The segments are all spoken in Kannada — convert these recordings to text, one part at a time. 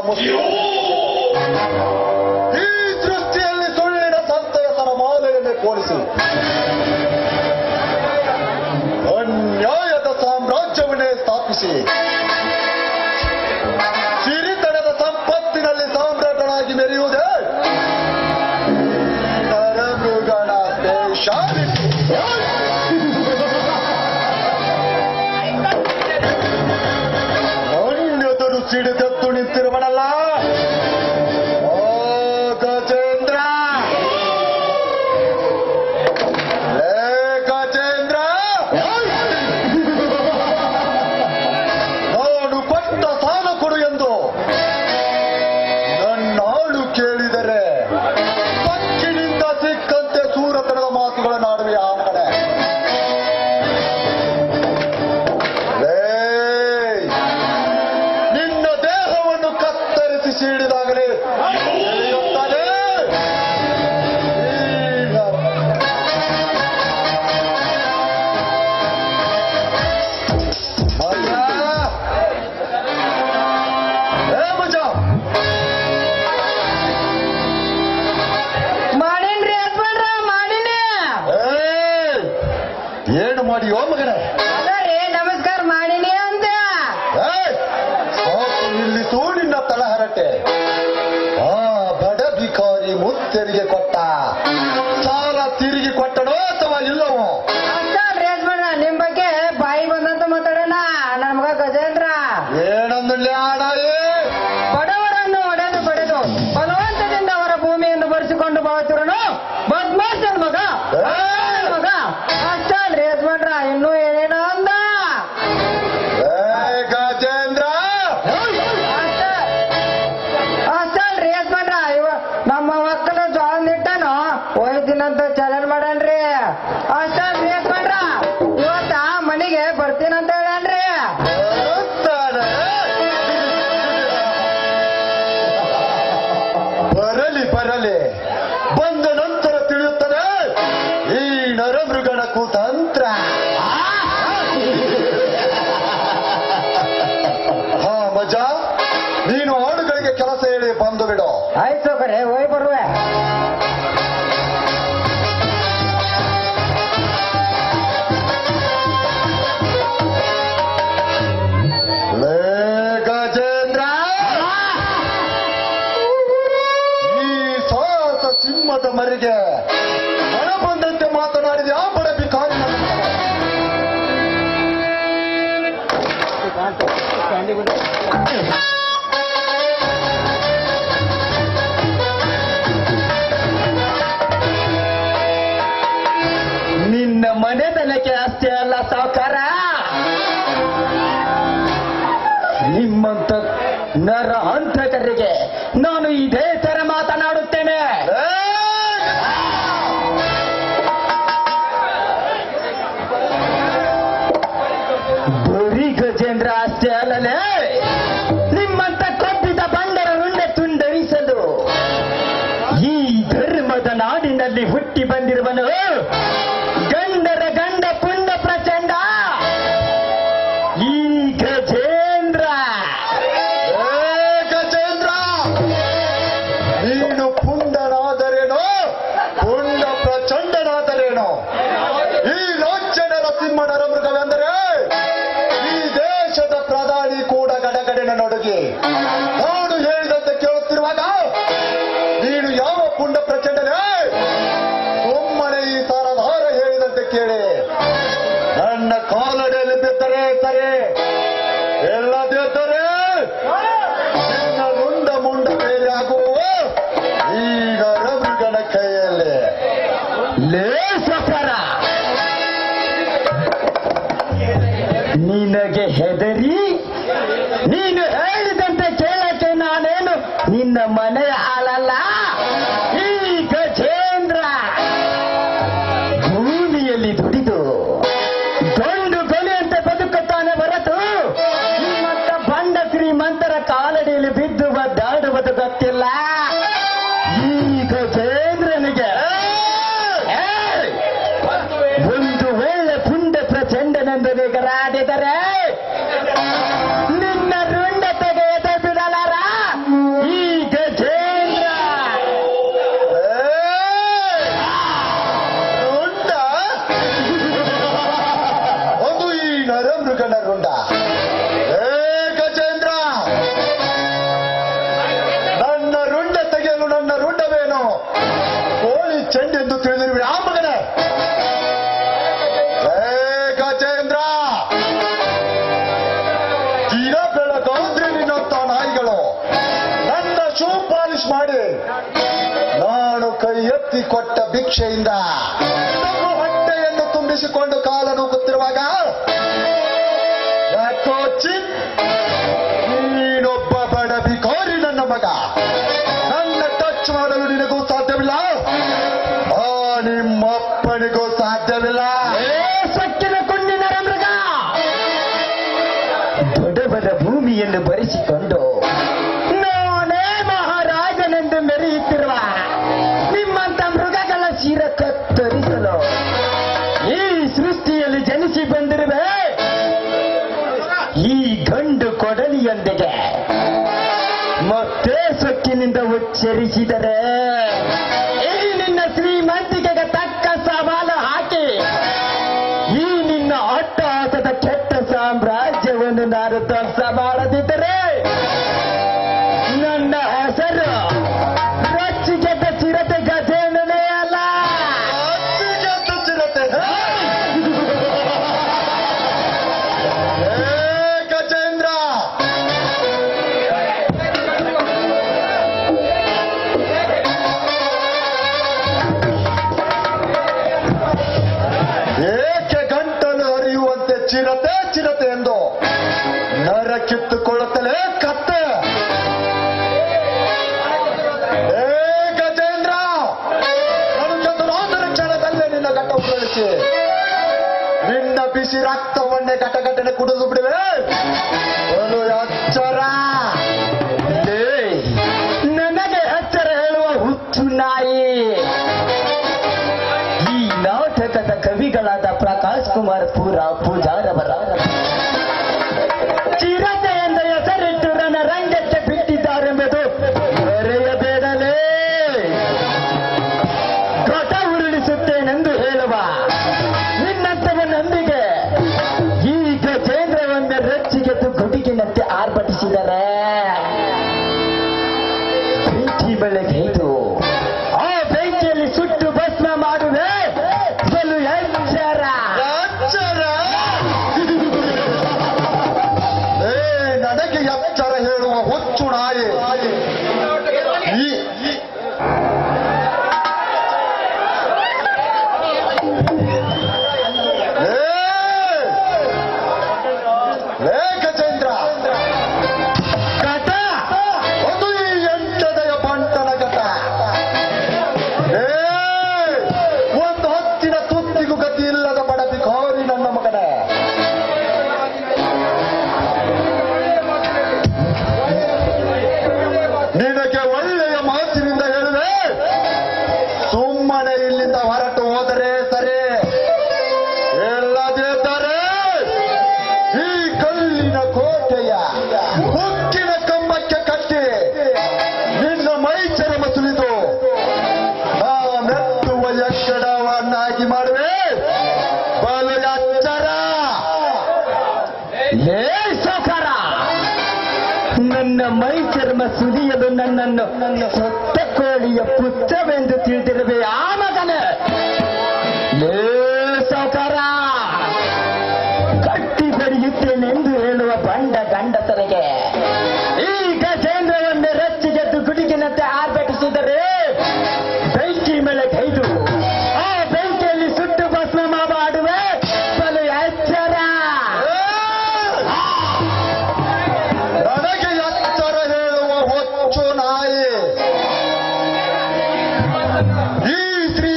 ಮುಸ್ಲಿಂ ಈ ಸೃಷ್ಟಿಯಲ್ಲಿ ಸುಳ್ಳಿನ ಸಂತಸರ ಮಾಲೆಯನ್ನೇ ಪೋಲಿಸಿ ಅನ್ಯಾಯದ ಸಾಮ್ರಾಜ್ಯವನ್ನೇ ಸ್ಥಾಪಿಸಿ ಸಿರಿತನದ ಸಂಪತ್ತಿನಲ್ಲಿ ಸಾಮ್ರಾಟನಾಗಿ ಮೆರೆಯುವುದೇ ನರಮೃಗಣ ಸ್ಪೆಷಾಲಿಟಿ ಅನ್ಯದರು ಸಿಡಿದದ್ದು ನಿಂತಿರುವನಲ್ಲ ಓ ಗಜೇಂದ್ರ ಲೇ ಗಜೇಂದ್ರ ನಾನು ಕೊಟ್ಟ ಸಾಲ ಕೊಡು ಎಂದು ನನ್ನಾಳು ಕೇಳಿದರೆ ಪಕ್ಕಿನಿಂದ ಸಿಕ್ಕಂತೆ ಸೂರತನದ ಮಾತುಗಳನ್ನಾಡುವೆ ಆ ಕಡೆ ಲೇ, ನಿನ್ನ ದೇಹವನ್ನು ಕತ್ತರಿಸಿ ಸೀಳಿದಾಗಲೇ ತಿಳಿಯುತ್ತದೆ. ಈಗ ಮಜ. ಏ ಮಜ. ಮಾಡೇನ್ರಿ ಯಜಮಾನ್ರ ಮಾಡೀನಿ ಏಯ್! ಏನು ಮಾಡಿಯೋ ಮಗನೇ ಅದ ರೀ ನಮಸ್ಕಾರ ಮಾಡೀನಿ ಅಂತ ಏಯ್! ಸಾಕು ನಿಲ್ಲಿಸು ನಿನ್ನ ತಲಹರಟೆ ಆ ಬಡ ಭಿಕಾರಿ ಮುತ್ತೆರಿಗೆ ಕೊಟ್ಟ ಸಾಲ ತಿರುಗಿ ಕೊಟ್ಟನೋ ಅಥವಾ ಇಲ್ಲವೋ ಅಷ್ಟಲ್ರಿ ಯಜಮಾನ್ರ ನಿಮ್ ಬಗ್ಗೆ ಬಾಯಿ ಬಂದಂತ ಮಾತಾಡೋಣ ನನ್ ಮಗ ಗಜೇಂದ್ರ ಏನಂದಲ್ಲಿ ಆಡಾಯಿ ಬಡವರನ್ನು ಒಡೆದು ಬಡೆದು ಬಲವಂತದಿಂದ ಅವರ ಭೂಮಿಯನ್ನು ಬರೆಸಿಕೊಂಡು ಬಾಳುತ್ತಿರೋನು ಬದ್ಮಾಸ್ ನನ್ ಮಗ ನನ್ ಮಗ ಅಷ್ಟಲ್ರಿ ಯಜಮಾನ್ರ ಇನ್ನೂ ಏನೇನೋ ಅಂದ ಏ ಗಜೇಂದ್ರ ಅಷ್ಟ ಅಷ್ಟಲ್ರಿ ಯಜಮಾನ್ರ ಇವ ನಮ್ಮ ಮಕ್ಕಳು ಜೋಳ ನಿಟ್ಟನು ಒಯ್ದಿನಂತ ಚಾಲನ್ ಮಾಡನ್ರಿ ಅಷ್ಟಲ್ರಿ ಯಜಮಾನ್ರ ಇವತ್ತ ಮನೆಗೆ ಬರ್ತೀನಂತ ಹೇಳನ್ರಿ ಬರುತ್ತಾನೆ. ಬರಲಿ ಬರಲಿ ಬಂದ ನಂತರ ತಿಳಿಯುತ್ತದೆ ಈ ನರಮೃಗಣ ಕುತಂತ್ರ ಹಾ ಮಜ ನೀನು ಆಡುಗಳಿಗೆ ಕೆಲಸ ಹೇಳಿ ಬಂದು ಬಿಡು ಆಯ್ತು ಕರೆ ಹೋಯ್ ಬರುವೆ ಲೇ ಗಜೇಂದ್ರ ಈ ಸಾಹಸ ಸಿಂಹದ ಮರಿಗೆ ಹಣ ಬಂದಂತೆ ಮಾತನಾಡಿದ ಆ ಬಡ ಭಿಕಾರಿ ನಿನ್ನ ಮನೆತನಕ್ಕೆ ಅಷ್ಟೇ ಅಲ್ಲ ಸಾವುಕಾರ ನಿಮ್ಮಂತ ನರ ಹಂತಕರಿಗೆ ನಾನು ಇದೇ ತರ ಮಾತನಾಡುತ್ತೇನೆ ಲೇ ಬರೀ ಗಜೇಂದ್ರ ಅಷ್ಟೇ ಅಲ್ಲಲೇ ನಿಮ್ಮಂತ ಕೊಬ್ಬಿದ ಬಂಡರ ಉಂಡೆ ತುಂಡರಿಸಲು ಈ ಧರ್ಮದ ನಾಡಿನಲ್ಲಿ ಹುಟ್ಟಿ ಬಂದಿರುವನು ಗಂಡರ ಗಂಡ ಪುಂಡ ಪ್ರಚಂಡ ಈ ಗಜೇಂದ್ರ ಏ ಗಜೇಂದ್ರ ನೀನು ಪುಂಡನಾದರೇನೋ ಪುಂಡ ಪ್ರಚಂಡನಾದರೇನೋ ಈ ರಾಜ್ಯದ ಸಿಂಹನರ ಮೃಗವೆಂದರೆ ಈ ದೇಶದ ಪ್ರಧಾನಿ ಕೂಡ ಗಡಗಡೆನ ನಡುಗಿ ನಾನು ಹೇಳಿದಂತೆ ಕೇಳುತ್ತಿರುವಾಗ ನೀನು ಯಾವ ಪುಂಡ ಪ್ರಚಂಡನೇ ಸುಮ್ಮನೆ ಈ ಸರದಾರ ಹೇಳಿದಂತೆ ಕೇಳಿ ನನ್ನ ಕಾಲಡಿಯಲ್ಲಿ ಬಿದ್ದರೆ ಸರಿ ಎಲ್ಲದಿದ್ದರೆ ನಿನ್ನ ಮುಂಡ ಮುಂಡ ಬೇರೆ ಆಗುವ ಈಗ ರಮೃಗನ ಕೈಯಲ್ಲಿ ಲೇ ಸಫರ ನಿನಗೆ ಹೆದರಿ ನೀನು ಹೇಳಿದಂತೆ ಕೇಳಕ್ಕೆ ನಾನೇನು ನಿನ್ನ ಮನೆಯ ಹಾಲಲ್ಲ ಈ ಗಜೇಂದ್ರ ಭೂಮಿಯಲ್ಲಿ ದುಡಿದು ಗಂಡು ಕೊನೆಯಂತೆ ಬದುಕುತ್ತಾನೆ ಹೊರತು ನಿಮ್ಮಂತ ಬಂಡ ಶ್ರೀಮಂತರ ಕಾಲಡಿಯಲ್ಲಿ ಬಿದ್ದು ಒದ್ದಾಡುವುದು ಗೊತ್ತಿಲ್ಲ ಈ ಗಜೇಂದ್ರನಿಗೆ ಏಯ್! ಒಂದು ವೇಳೆ ಪುಂಡ ಪ್ರಚಂಡನೆಂದು ನಿಗರಾಡಿದರೆ ನಿನ್ನ ರುಂಡ ತೆಗೆಯದೆ ಬಿಡಲಾರ ಶೂ ಪಾಲಿಶ್ ಮಾಡಿ ನಾನು ಕೈ ಎತ್ತಿ ಕೊಟ್ಟ ಭಿಕ್ಷೆಯಿಂದ ನಮ್ಮ ಹೊಟ್ಟೆಯನ್ನು ತುಂಬಿಸಿಕೊಂಡು ಕಾಲ ನೂಗುತ್ತಿರುವಾಗ ಯಾಕೋ ಚಿಪ್ ನೀನೊಬ್ಬ ಬಡ ಬಿಕೋರಿ ನನ್ನ ಮಗ ನನ್ನ ಟಚ್ ಮಾಡಲು ನಿನಗೂ ಸಾಧ್ಯವಿಲ್ಲ ಆ ನಿಮ್ಮಪ್ಪನಿಗೂ ಸಾಧ್ಯವಿಲ್ಲ ಏ ಸೊಕ್ಕಿನ ಕುಂಡಿನ ಮೃಗ ದೊಡ್ಡವರ ಭೂಮಿಯನ್ನು ಬರೆಸಿಕೊಂಡು ನಾನೇ ಮಹಾರಾಜನೆಂದು ಮೆರೆಯುತ್ತಿರುವ ನಿಮ್ಮಂತ ಮೃಗಗಳ ಶಿರ ಕತ್ತರಿಸಲು ಈ ಸೃಷ್ಟಿಯಲ್ಲಿ ಜನಿಸಿ ಬಂದಿರುವೆ ಈ ಗಂಡು ಕೊಡಲಿಯೊಂದಿಗೆ ಮತ್ತೆ ಸೊಕ್ಕಿನಿಂದ ಉಚ್ಚರಿಸಿದರೆ ಈ ನಿನ್ನ ಶ್ರೀಮಂತಿಕೆಗೆ ತಕ್ಕ ಸವಾಲು ಹಾಕಿ ಈ ನಿನ್ನ ಅಟ್ಟಹಾಸದ ಕೆಟ್ಟ ಸಾಮ್ರಾಜ್ಯವನ್ನು ನಾನು ಧ್ವಂಸ ಮಾಡದಿದ್ದರೆ ನನ್ನ ಹೆಸರು ರೊಚ್ಚಿಗೆದ್ದ ಚಿರತೆ ಗಜೇಂದ್ರನೇ ಅಲ್ಲ ಅತ್ತಿಗೆ ತುಚ್ಚಿರತ್ತೆ. ಏ ಗಜೇಂದ್ರ ಏಕೆ ಗಂಟಲು ಹರಿಯುವಂತೆ ಚಿರತೆ ಚಿರತೆ ಎಂದು ನರ ಕಿತ್ತುಕೊಳ್ಳುತ್ತಲೇ ಕತ್ತೆ ಏ ಗಜೇಂದ್ರ ನನ್ನ ಕ್ಷಣದಲ್ಲೇ ನಿನ್ನ ಘಟ್ಟ ಉಪಯೋಗಿಸಿ ನಿನ್ನ ಬಿಸಿ ರಕ್ತವನ್ನೇ ಘಟಘಟನೆ ಕುಡಿದು ಬಿಡುವೆ ಒಂದು ಎಚ್ಚರ ಲೇ, ನನಗೆ ಎಚ್ಚರ ಹೇಳುವ ಹುಚ್ಚು ನಾಯಿ ಈ ನಾಟಕದ ಕವಿಗಳಾದ ಪ್ರಕಾಶ್ ಕುಮಾರ್ ಪೂರ ಪೂಜಾರವರ ಚಿರತೆ ಎಂದ ಹೆಸರಿಟ್ಟು ನನ್ನ ರಂಗಕ್ಕೆ ಬಿಟ್ಟಿದ್ದಾರೆಂಬುದು ಮರೆಯಬೇಡಲೇ ಘಟ ಉರುಳಿಸುತ್ತೇನೆಂದು ಹೇಳುವ ನಿನ್ನಂತವ ನಂಬಿಕೆ ಈ ಗಜೇಂದ್ರವನ್ನ ರಚ್ಚಿಗೆದ್ದು ಗುಡುಗಿನಂತೆ ಆರ್ಭಟಿಸಿದರೆ ಬೆಂಕಿ ಬೆಳಗೈದು ಆ ಬೆಂಕಿಯಲ್ಲಿ ಸುಟ್ಟು ಭಸ್ಮ ಮಾಡುವೆ ಬಲು ಎಚ್ಚರ ಎಚ್ಚರ ಏ ನನಗೆ ಎಚ್ಚರ ಹೇಳುವ ಹುಚ್ಚು ನಾಯಿ ಈ ಏ! ಲೇ ಗಜೇಂದ್ರ ಕಟ ಅದು ಈ ಎಂಟನೆಯ ಬಂಟನ ಘಟ ಏ ಒಂದು ಹತ್ತಿನ ತುತ್ತಿಗೂ ಗತಿ ಇಲ್ಲದ ಬಡ ಬಿಕಾರಿ ನನ್ನ ಮಗನೇ ನಿನಗೆ ಒಳ್ಳೆಯ ಮಾತಿನಿಂದ ಹೇಳುವೆ ಸುಮ್ಮನೆ ಇಲ್ಲಿಂದ ಹೊರಟು ಹೋದರೆ ಸರಿ ಹೇಳದಿದ್ದರೆ ಈ ಕಲ್ಲಿನ ಕೋಟೆಯ ಉಕ್ಕಿನ ಕಂಬಕ್ಕೆ ಕಟ್ಟಿ ನಿನ್ನ ಮೈ ಚರ್ಮ ಸುಲಿದು ಆ ಮೆತ್ತುವ ಎಕ್ಕಡವನ್ನಾಗಿ ಮಾಡುವೆ ಬಲು ಎಚ್ಚರ ಲೇ ಸೌಕಾರ ನನ್ನ ಮೈ ಚರ್ಮ ಸುಲಿಯಲು ನನ್ನನ್ನು ನನ್ನ ಸೊತ್ತ ಕೋಳಿಯ ಪುತ್ರವೆಂದು ತಿಳಿದಿರುವೆ ಆ ಮಗನೇ ಲೇ ಸೌಕಾರ ಕಟ್ಟಿ ಬಡಿಯುತ್ತೇನೆಂದು ಹೇಳುವ ಬಂಡ ಗಂಡಸರಿಗೆ ಈ ಗಜೇಂದ್ರವನ್ನು ರಚ್ಚಿಗೆದ್ದು ಗುಡುಗಿನಂತೆ ಆರ್ಭಟಿಸಿದರೆ ಬೆಂಕಿ ಮೇಲೆ ಕೈದು ಆ ಬೆಂಕಿಯಲ್ಲಿ ಸುಟ್ಟು ಭಸ್ಮ ಮಾಡುವೆ ಬಲು ಎಚ್ಚರ ನನಗೆ ಎಚ್ಚರ ಹೇಳುವ ಹೊಚ್ಚು ನಾಯಿ ಈ ಶ್ರೀ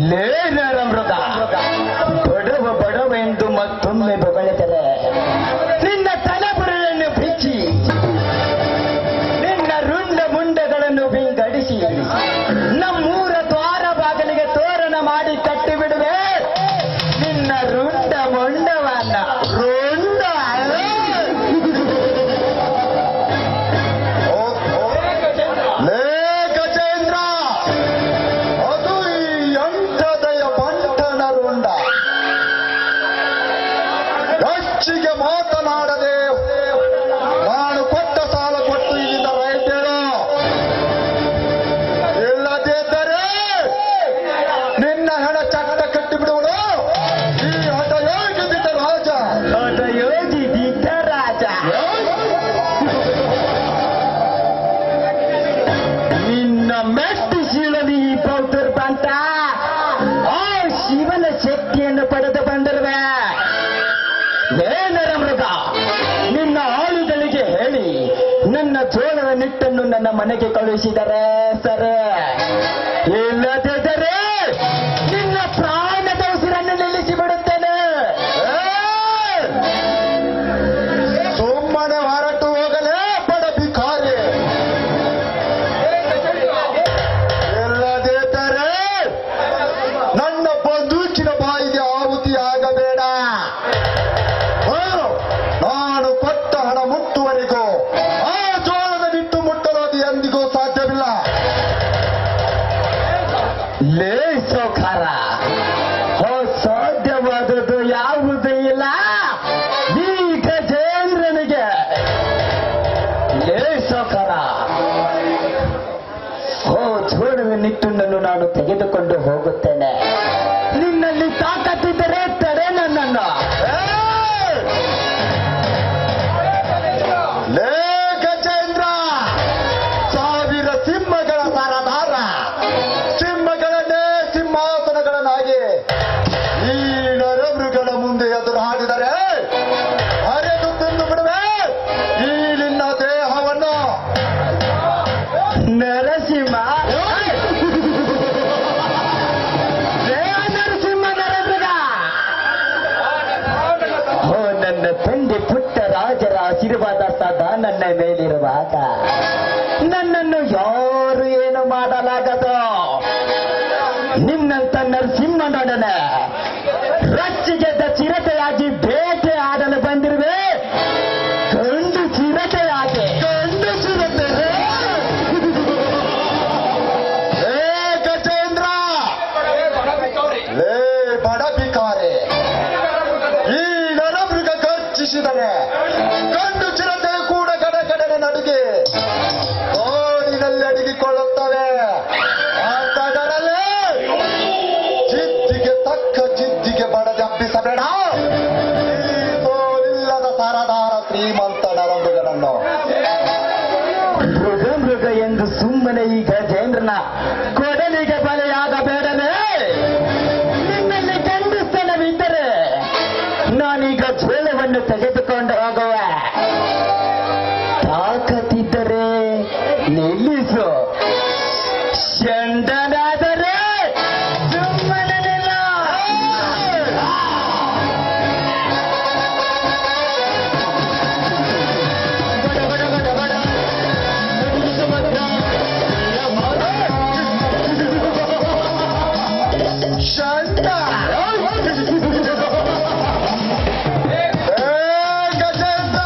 ಲೇ ನರಮೃಗ ಬಡವ ಬಡವ ಎಂದು ಮತ್ತೊಮ್ಮೆ ಬೊಗಳೆದರೆ ನಿನ್ನ ತಲೆಬುರುಳನ್ನು ಬಿಚ್ಚಿ ನಿನ್ನ ರುಂಡ ಮುಂಡಗಳನ್ನು ವಿಂಗಡಿಸಿ ನಮ್ಮೂರ ದ್ವಾರ ಬಾಗಿಲಿಗೆ ತೋರಣ ಮಾಡಿ ಕಟ್ಟಿ ಬಿಡುವೆ ನಿನ್ನ ರುಂಡ ಮೊಂಡವನ್ನ ರುಂಡ ಲೇ ಗಜೇಂದ್ರ ಅದು ಈ ಎಂಟದಯ ಬಂಟನ ರುಂಡ ಹೆಚ್ಚಿಗೆ ಮಾತನಾಡದೆ ನಾನು ಕೊಟ್ಟ ಸಾಲ ಕೊಟ್ಟು ಇಲ್ಲಿಂದ ರೈತೇನು ಇಲ್ಲದಿದ್ದರೆ ನಿನ್ನ ಹಣ ಚಟ್ಟ ಕಟ್ಟಿ ಬಿಡುವಳು ಈ ಹಠ ಯೋಗಿಸಿದ ರಾಜ ಅದ ಯೋಜಿಸಿದ್ದ ರಾಜ ನಿನ್ನ ಮೆಟ್ಟು ಶೀಲದಿ ಈ ಬೌದ್ಧರು ಬಂತ ಆ ಶಿವನ ಶಕ್ತಿಯನ್ನು ಪಡೆದು ಬಂದಿರುವೆ ವೇನರ ಮೃಗ ನಿನ್ನ ಆಳುಗಳಿಗೆ ಹೇಳಿ ನನ್ನ ಜೋಳದ ನಿಟ್ಟನ್ನು ನನ್ನ ಮನೆಗೆ ಕಳುಹಿಸಿದರೆ ಸರಿ ಇಲ್ಲದಿದ್ದರೆ ನಿನ್ನ ಪ್ರಾಣದ ಉಸಿರನ್ನು ನಿಲ್ಲಿಸಿ ಬಿಡುತ್ತೇನೆ ಸುಮ್ಮನೆ ಹೊರಟು ಹೋಗಲೇ ಬಡ ಭಿಕಾರಿ ಇಲ್ಲದಿದ್ದರೆ ನನ್ನ ಬಂದೂಕಿನ ಬಾಯಿಗೆ ಆಹುತಿ ಆಗಬೇಡ ಹಾ, ನಾನು ಕೊಟ್ಟ ಹಣ ಮುಟ್ಟುವರೆಗೂ ಆ ಜೋಳದ ನಿಟ್ಟು ಮುಟ್ಟಲು ಅದು ಎಂದಿಗೂ ಸಾಧ್ಯವಿಲ್ಲ ಲೇ ಸೌಖಾರ ಹೋ ಸಾಧ್ಯವಾದದ್ದು ಯಾವುದೂ ಇಲ್ಲ ಈ ಗಜೇಂದ್ರನಿಗೆ ಲೇ ಸೌಖಾರ ಹೋ ಜೋಡುವ ನಿಟ್ಟುನನ್ನು ನಾನು ತೆಗೆದುಕೊಂಡು ಹೋಗುತ್ತೇನೆ ನಿನ್ನಲ್ಲಿ ತಾಕತ್ತಿದ್ದರೆ ತಡೆ ನನ್ನನ್ನು ಏಯ್! ಲೇ ಗಜೇಂದ್ರ ಸಾವಿರ ಸಿಂಹಗಳ ಸರದಾರ ಸಿಂಹಗಳನ್ನೇ ಸಿಂಹಾಸನಗಳನ್ನಾಗಿ ಈ ನರಮೃಗಗಳ ಮುಂದೆ ಎದುರು ಹಾಡಿದರೆ ಅರೆದು ತಿಂದು ಬಿಡುವೆ ಈ ನಿನ್ನ ದೇಹವನ್ನು ನರಸಿಂಹ ಲೇ ನರಸಿಂಹ ನರಮೃಗ ಓ ನನ್ನ ತಂದೆ ಪುಟ್ಟ ರಾಜರ ಆಶೀರ್ವಾದ ಸದಾ ನನ್ನ ಮೇಲಿರುವಾಗ ನನ್ನನ್ನು ಯಾರು ಏನು ಮಾಡಲಾಗದು ನಿನ್ನಂತ ನರಸಿಂಹನೊಡನೆ ರಚ್ಚಿಗೆದ್ದ ಚಿರತೆಯಾಗಿ ಬೇಟೆ ಆಡಲು ಬಂದಿರುವೆ ಗಂಡು ಚಿರತೆಯಾಗಿ ಗಂಡು ಚಿರತೆ ಲೇ ಗಜೇಂದ್ರ ಲೇ ಬಡ ಭಿಕಾರಿ ಈ ನರಮೃಗ ಗರ್ಜಿಸಿದರೆ ಗಂಡು ಚಿರತೆ ಕೂಡ ಗಡಗಡನೆ ನಡುಗೆ ಕೋಡಿನಲ್ಲಿ ಅಡಗಿಕೊಳ್ಳುತ್ತವೆ ಅಂತದರಲ್ಲಿ ಜಿದ್ದಿಗೆ ತಕ್ಕ ಜಿದ್ದಿಗೆ ಬಡದೆ ಹಬ್ಬಿಸಬೇಡ ಈ ತೋಳಿಲ್ಲದ ಸರದಾರ ಶ್ರೀಮಂತ ನರಮೃಗನನ್ನು ಮೃಗ ಮೃಗ ಎಂದು ಸುಮ್ಮನೆ ಈ ಗಜೇಂದ್ರನ ಕೊಡಲಿಗೆ ಬಲೆಯಾಗಬೇಡವೇ ನಿನ್ನಲ್ಲಿ ಗಂಡಸ್ತನವಿದ್ದರೆ ನಾನೀಗ ಜೋಳವನ್ನು ತೆಗೆದುಕೊಂಡು ಹೋಗುವೆ ತಾಕತ್ತಿದ್ದರೆ ನಿಲ್ಲಿಸು ಚಂಡನಾದರೆ ಸುಮ್ಮನೆ ನಿಲ್ಲ ಬಡ ಬಡ ಬಡ ಬಡ ಚಂಡ ಏ ಗಜೇಂದ್ರ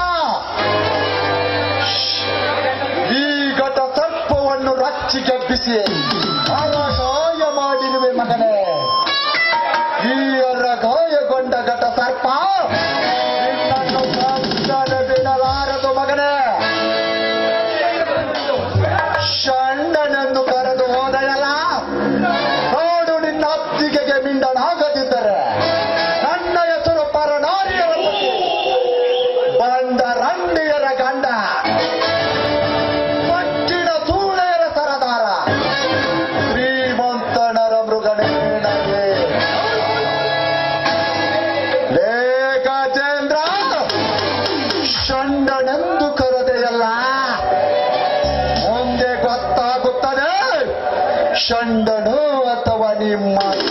ಈ ಘಟ ಸರ್ಪವನ್ನು ರಚ್ಚಿಗೆಬ್ಬಿಸಿ ಅರಗಾಯ ಮಾಡಿರುವೆ ಮಗನೇ ಈ ಅರಗಾಯಗೊಂಡ ಘಟ ಸರ್ಪ ನಿನ್ನನ್ನು ಕತ್ತಲೆ ಬಿಡಲಾರದು ಮಗನೇ ಷಂಡನೆಂದು ಕರೆದು ಹೋದಯಲ್ಲ ನೋಡು ನಿನ್ನ ಅತ್ತಿಗೆಗೆ ಮಿಂಡನಾಗದಿದ್ದರೆ ನನ್ನ ಹೆಸರು ಪರನಾರಿಯವಲ್ಲದೆ ಬಂದ ರಂಡಿಯರ ಗಂಡ ಪಟ್ಟಿನ ಸೂಳೆಯರ ಸರದಾರ ಶ್ರೀಮಂತನರ ಮೃಗನೇನಗೆ ಲೇ ಗಜೇಂದ್ರ ಷಂಡನೆಂದು ಕರೆದೆಯಲ್ಲ ಮುಂದೆ ಗೊತ್ತಾಗುತ್ತದೆ ಷಂಡನು ಅಥವಾ ನಿಮ್ಮ